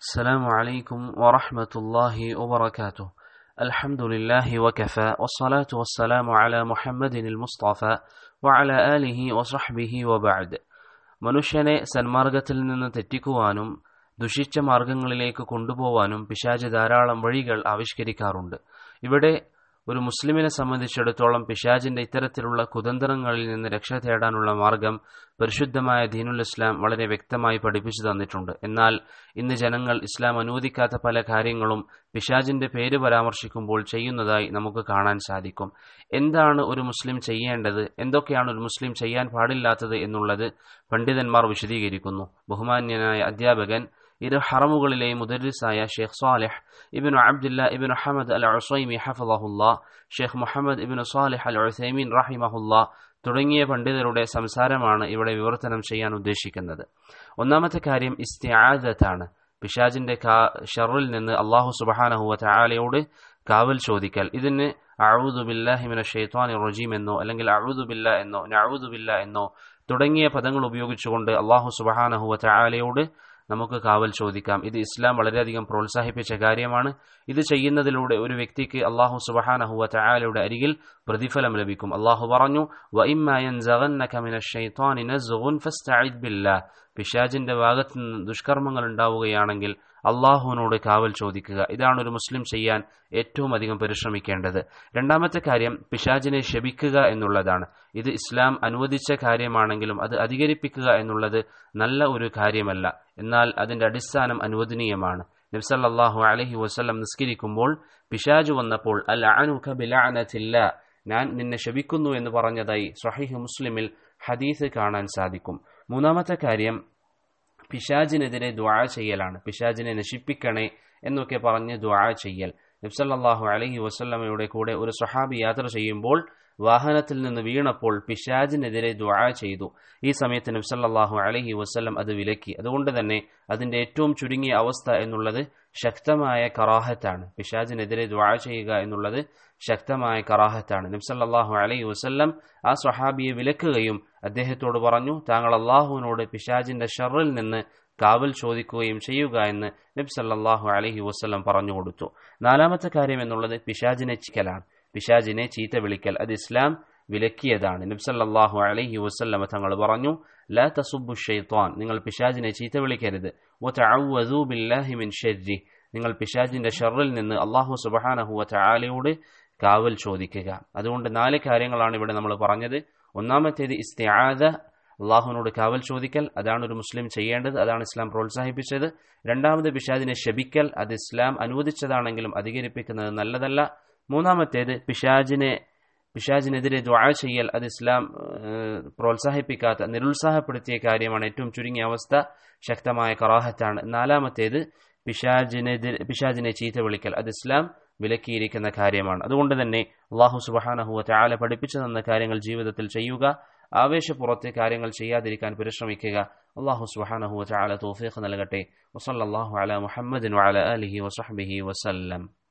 السلام عليكم ورحمة الله وبركاته الحمد لله وكفى والصلاة والسلام على محمد المصطفى وعلى آله وصحبه وبعد മനുഷ്യനെ സന്മാർഗത്തിൽ നിന്ന് തെറ്റിക്കുവാനും ദുഷിച്ച മാർഗങ്ങളിലേക്ക് കൊണ്ടുപോവാനും പിശാജ് ധാരാളം വഴികൾ ആവിഷ്കരിക്കാറുണ്ട് ഇവിടെ ഒരു മുസ്ലിമിനെ സംബന്ധിച്ചിടത്തോളം പിശാജിന്റെ ഇത്തരത്തിലുള്ള കുതന്ത്രങ്ങളിൽ നിന്ന് രക്ഷ തേടാനുള്ള മാർഗം പരിശുദ്ധമായ ദീനുൽ ഇസ്ലാം വളരെ വ്യക്തമായി പഠിപ്പിച്ചു തന്നിട്ടുണ്ട് എന്നാൽ ഇന്ന് ജനങ്ങൾ ഇസ്ലാം അനുവദിക്കാത്ത പല കാര്യങ്ങളും പിശാജിന്റെ പേര് പരാമർശിക്കുമ്പോൾ ചെയ്യുന്നതായി നമുക്ക് കാണാൻ സാധിക്കും എന്താണ് ഒരു മുസ്ലിം ചെയ്യേണ്ടത് എന്തൊക്കെയാണ് ഒരു മുസ്ലിം ചെയ്യാൻ പാടില്ലാത്തത് എന്നുള്ളത് പണ്ഡിതന്മാർ വിശദീകരിക്കുന്നു ബഹുമാന്യനായ അധ്യാപകൻ ഇരു ഹറമുകളിലെയും മുദരിസായ ഷെയ്ഖ് സാലിഹ് ഇബിനു അബ്ദുല്ല ഇബിനു ഹമദ് അൽ ഉസൈമി ഹഫദഹുല്ല ഷെയ്ഖ് മുഹമ്മദ് ഇബിനു സാലിഹ് അൽ ഉസൈമീൻ റഹിമഹുല്ല തുടങ്ങിയ പണ്ഡിതരുടെ സംസാരമാണ് ഇവിടെ വിവർത്തനം ചെയ്യാൻ ഉദ്ദേശിക്കുന്നത് ഒന്നാമത്തെ കാര്യം ഇസ്തിആദത്താണ് പിശാജിന്റെ ഷറിൽ നിന്ന് അള്ളാഹു സുബഹാനഹുവ തആലയോട് കാവൽ ചോദിക്കൽ ഇതിന് അഊദു ബില്ലാഹി മിനശ് ഷൈത്വാനിർ റജീം എന്നോ അല്ലെങ്കിൽ അഊദു ബില്ല എന്നോ നഊദു ബില്ല എന്നോ തുടങ്ങിയ പദങ്ങൾ ഉപയോഗിച്ചുകൊണ്ട് അള്ളാഹു സുബഹാനഹുവ തആലയോട് നമുക്ക് കാവൽ ചോദിക്കാം ഇത് ഇസ്ലാം വളരെയധികം പ്രോത്സാഹിപ്പിച്ച കാര്യമാണ് ഇത് ചെയ്യുന്നതിലൂടെ ഒരു വ്യക്തിക്ക് അള്ളാഹു സുബഹാനഹുവ തആലയുടെ അരികിൽ പ്രതിഫലം ലഭിക്കും അള്ളാഹു പറഞ്ഞു പിശാജിന്റെ ഭാഗത്ത് നിന്ന് ദുഷ്കർമ്മങ്ങൾ ഉണ്ടാവുകയാണെങ്കിൽ അള്ളാഹുവിനോട് കാവൽ ചോദിക്കുക ഇതാണ് ഒരു മുസ്ലിം ചെയ്യാൻ ഏറ്റവും അധികം പരിശ്രമിക്കേണ്ടത് രണ്ടാമത്തെ കാര്യം പിശാജിനെ ശപിക്കുക എന്നുള്ളതാണ് ഇത് ഇസ്ലാം അനുവദിച്ച കാര്യമാണെങ്കിലും അത് അധികരിപ്പിക്കുക എന്നുള്ളത് നല്ല ഒരു കാര്യമല്ല എന്നാൽ അതിന്റെ അടിസ്ഥാനം അനുവദനീയമാണ് നബ്സല്ലാഹു അലഹി വസ്ലം നിസ്കരിക്കുമ്പോൾ പിശാജു വന്നപ്പോൾ അൽ അനുഖ ബിലാനത്തില്ല ഞാൻ നിന്നെ ശപിക്കുന്നു എന്ന് പറഞ്ഞതായി സഹീഹ് മുസ്ലിമിൽ ഹദീസ് കാണാൻ സാധിക്കും മൂന്നാമത്തെ കാര്യം പിശാജിനെതിരെ ദ്വാ ചെയ്യലാണ് പിശാജിനെ നശിപ്പിക്കണേ എന്നൊക്കെ പറഞ്ഞ് ദ്വാ ചെയ്യൽ നബ്സല്ലാഹു അലഹി വസ്ല്ലമയുടെ കൂടെ ഒരു സഹാബി യാത്ര ചെയ്യുമ്പോൾ വാഹനത്തിൽ നിന്ന് വീണപ്പോൾ പിശാജിനെതിരെ ദ്വാ ചെയ്തു ഈ സമയത്ത് നബ്സല്ലാഹു അലഹി വസ്ല്ലം അത് വിലക്കി അതുകൊണ്ട് തന്നെ അതിന്റെ ഏറ്റവും ചുരുങ്ങിയ അവസ്ഥ എന്നുള്ളത് ശക്തമായ കറാഹത്താണ് പിശാജിനെതിരെ ദ്വാ ചെയ്യുക എന്നുള്ളത് ശക്തമായ കറാഹത്താണ് നബ്സല്ലാഹു അലൈഹി വസ്ല്ലം ആ സ്വഹാബിയെ വിലക്കുകയും അദ്ദേഹത്തോട് പറഞ്ഞു താങ്കൾ അള്ളാഹുവിനോട് പിശാജിന്റെ ഷറിൽ നിന്ന് കാവൽ ചോദിക്കുകയും ചെയ്യുക എന്ന് നബ് സല്ലാഹു അലഹി വസ്ലം പറഞ്ഞു കൊടുത്തു നാലാമത്തെ കാര്യം എന്നുള്ളത് പിശാജിനെ ചിക്കലാണ് പിശാജിനെ ചീത്ത വിളിക്കൽ അത് ഇസ്ലാം വിലക്കിയതാണ് നബ്സല്ലാഹു അലഹി വസ്ല്ലമ തങ്ങൾ പറഞ്ഞു ലാ തസുബു ഷെയ്ത്വാൻ നിങ്ങൾ പിശാജിനെ ചീത്ത വിളിക്കരുത് ബില്ലാഹിമിൻ ഷെരി നിങ്ങൾ പിശാജിന്റെ ഷറിൽ നിന്ന് അള്ളാഹു സുബഹാനഹുവ ചാലയോട് കാവൽ ചോദിക്കുക അതുകൊണ്ട് നാല് കാര്യങ്ങളാണ് ഇവിടെ നമ്മൾ പറഞ്ഞത് ഒന്നാമത്തേത് ഇസ്തിആദ അള്ളാഹുവിനോട് കാവൽ ചോദിക്കൽ അതാണ് ഒരു മുസ്ലിം ചെയ്യേണ്ടത് അതാണ് ഇസ്ലാം പ്രോത്സാഹിപ്പിച്ചത് രണ്ടാമത് പിശാജിനെ ശപിക്കൽ അത് ഇസ്ലാം അനുവദിച്ചതാണെങ്കിലും അധികരിപ്പിക്കുന്നത് നല്ലതല്ല മൂന്നാമത്തേത് പിശാജിനെ പിശാജിനെതിരെ ദ്വാ ചെയ്യൽ അത് ഇസ്ലാം പ്രോത്സാഹിപ്പിക്കാത്ത നിരുത്സാഹപ്പെടുത്തിയ കാര്യമാണ് ഏറ്റവും ചുരുങ്ങിയ അവസ്ഥ ശക്തമായ കറാഹത്താണ് നാലാമത്തേത് പിശാജിനെതിരെ പിശാജിനെ ചീത്ത വിളിക്കൽ അത് ഇസ്ലാം വിലക്കിയിരിക്കുന്ന കാര്യമാണ് അതുകൊണ്ട് തന്നെ അള്ളാഹു സുബഹാനഹുവ ചാല പഠിപ്പിച്ചു തന്ന കാര്യങ്ങൾ ജീവിതത്തിൽ ചെയ്യുക ആവേശപ്പുറത്തെ കാര്യങ്ങൾ ചെയ്യാതിരിക്കാൻ പരിശ്രമിക്കുക അള്ളാഹു സുബഹാനഹുവ ചാല തോഫീഖ് നൽകട്ടെ വസല്ലാഹു അല മുഹമ്മദിൻ വഅല ആലിഹി വസഹബിഹി വസല്ലം